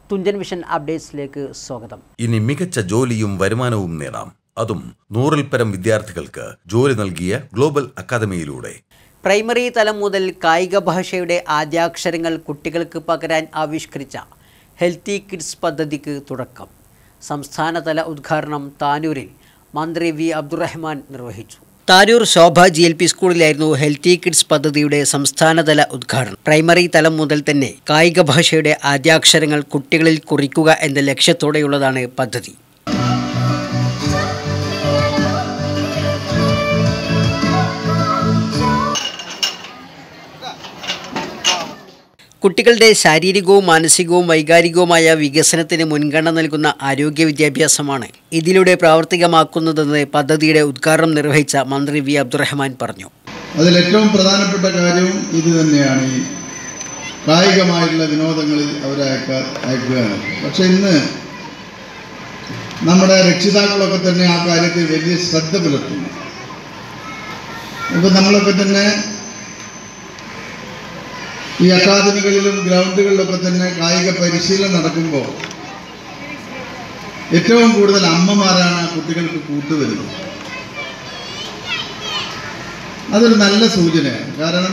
Thunchan vision അപ്ഡേറ്റ്സിലേക്ക് സ്വാഗതം ഇനി മികച്ച ജോലിയും വരുമാനവും നേടാം അതും നൂറിൽ പരം വിദ്യാർത്ഥികൾക്ക് ജോലി നൽകിയ ഗ്ലോബൽ അക്കാദമിയിലൂടെ പ്രൈമറി തലം മുതൽ കായിക ഭാഷയുടെ ആദ്യാക്ഷരങ്ങൾ കുട്ടികൾക്ക് പകരാൻ ആവിഷ്കരിച്ച ഹെൽത്തി കിഡ്സ് പദ്ധതിക്ക് തുടക്കം സംസ്ഥാനതല ഉദ്ഘാടനം താനൂരിൽ മന്ത്രി വി അബ്ദുറഹ്മാൻ നിർവഹിച്ചു Tanur Shobha G L P സ്കൂളിലായിരുന്നു ഹെൽത്തി കിഡ്സ് പദ്ധതിയുടെ സംസ്ഥാനതല ഉദ്ഘാടനം പ്രൈമറി തലം മുതൽ തന്നെ കായിക ഭാഷയുടെ ആദ്യാക്ഷരങ്ങൾ കുട്ടികളിൽ കുറിക്കുക എന്ന ലക്ഷ്യത്തോടെയുള്ളതാണ് പദ്ധതി കുട്ടികളുടെ ശാരീരികവും മാനസികവും വൈകാരികവുമായ വികസനത്തിന് മുൻഗണന നൽകുന്ന ആരോഗ്യ വിദ്യാഭ്യാസമാണ് ഇതിലൂടെ പ്രാവർത്തികമാക്കുന്നതെന്ന് പദ്ധതിയുടെ ഉദ്ഘാടനം നിർവഹിച്ച മന്ത്രി വി അബ്ദുറഹ്മാൻ പറഞ്ഞു അതിലേറ്റവും പ്രധാനപ്പെട്ട കാര്യവും ഇത് തന്നെയാണ് ഈ കായികമായിട്ടുള്ള വിനോദങ്ങളിൽ അവരെ അയക്ക അയക്കുക പക്ഷെ ഇന്ന് നമ്മുടെ രക്ഷിതാക്കളൊക്കെ തന്നെ ആ കാര്യത്തിൽ വലിയ ശ്രദ്ധ പുലർത്തുന്നു ഇപ്പം നമ്മളൊക്കെ തന്നെ ഈ അക്കാദമികളിലും ഗ്രൗണ്ടുകളിലൊക്കെ തന്നെ കായിക പരിശീലനം നടക്കുമ്പോൾ ഏറ്റവും കൂടുതൽ അമ്മമാരാണ് ആ കുട്ടികൾക്ക് കൂട്ടുവരുന്നത് അതൊരു നല്ല സൂചനയാണ് കാരണം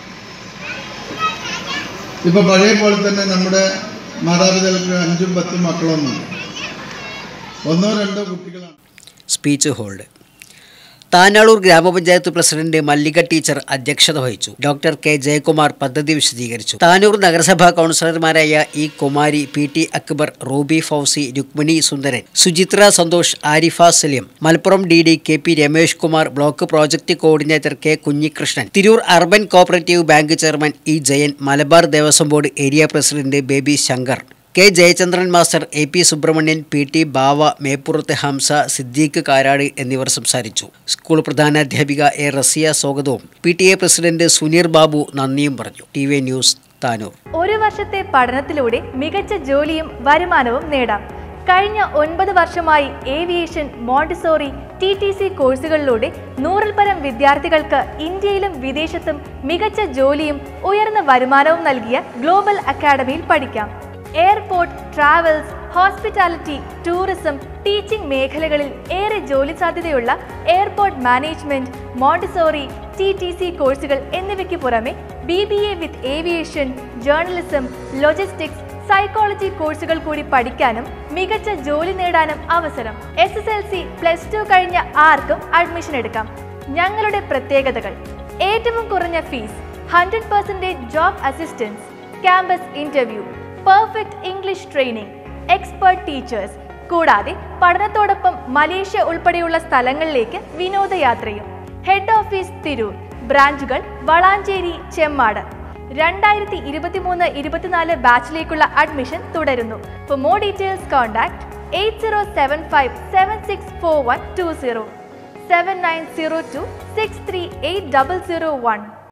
ഇപ്പൊ പഴയ പോലെ തന്നെ നമ്മുടെ മാതാപിതാക്കൾക്ക് അഞ്ചും പത്തും മക്കളൊന്നുമില്ല ഒന്നോ രണ്ടോ കുട്ടികളാണ് സ്പീച്ച് ഹോൾഡ് താനാളൂർ ഗ്രാമപഞ്ചായത്ത് പ്രസിഡന്റ് മല്ലിക ടീച്ചർ അധ്യക്ഷത വഹിച്ചു ഡോക്ടർ കെ ജയകുമാർ പദ്ധതി വിശദീകരിച്ചു താനൂർ നഗരസഭാ കൗൺസിലർമാരായ E Kumari P T Akbar Ruby Fauzi Rukmini Sundaran Suchitra Santhosh Arifa Salim Malappuram D D K P Ramesh Kumar block project coordinator K Kunhikrishnan Tirur urban cooperative bank chairman E Jayan Malabar Devaswom board area president Baby Shankar K Jayachandran master A P Subrahmanyan P T Bava Meppurath Hamza Siddique Karad എന്നിവർ സംസാരിച്ചു school പ്രധാനാധ്യാപിക A Raziya സ്വാഗതവും P T A president Suneer Babu നന്ദിയും പറഞ്ഞു T V news Tanur ഒരു വർഷത്തെ പഠനത്തിലൂടെ മികച്ച ജോലിയും വരുമാനവും നേടാം കഴിഞ്ഞ ഒൻപത് വർഷമായി aviation Montessori T T C കോഴ്സുകളിലൂടെ നൂറിൽ പരം വിദ്യാർത്ഥികൾക്ക് ഇന്ത്യയിലും വിദേശത്തും മികച്ച ജോലിയും ഉയർന്ന വരുമാനവും നൽകിയ ഗ്ലോബൽ അക്കാഡമിയിൽ പഠിക്കാം airport travels hospitality tourism teaching മേഖലകളിൽ ഏറെ ജോലി സാധ്യതയുള്ള airport management Montessori T T C കോഴ്സുകൾ എന്നിവയ്ക്ക് പുറമെ B B A with aviation journalism logistics psychology കോഴ്സുകൾ കൂടി പഠിക്കാനും മികച്ച ജോലി നേടാനും അവസരം S S L C plus two കഴിഞ്ഞ ആർക്കും അഡ്മിഷൻ എടുക്കാം ഞങ്ങളുടെ പ്രത്യേകതകൾ ഏറ്റവും കുറഞ്ഞ fees hundred percentage job assistance campus interview perfect English training expert teachers കൂടാതെ പഠനത്തോടൊപ്പം മലേഷ്യ ഉൾപ്പെടെയുള്ള സ്ഥലങ്ങളിലേക്ക് വിനോദയാത്രയും ഹെഡ് ഓഫീസ് തിരൂർ ബ്രാഞ്ചുകൾ വളാഞ്ചേരി ചെമ്മാട് രണ്ടായിരത്തി ഇരുപത്തിമൂന്ന് ഇരുപത്തിനാല് ബാച്ചിലേക്കുള്ള അഡ്മിഷൻ തുടരുന്നു for more details contact eight zero seven five seven six four one two zero seven nine zero two six three eight double zero one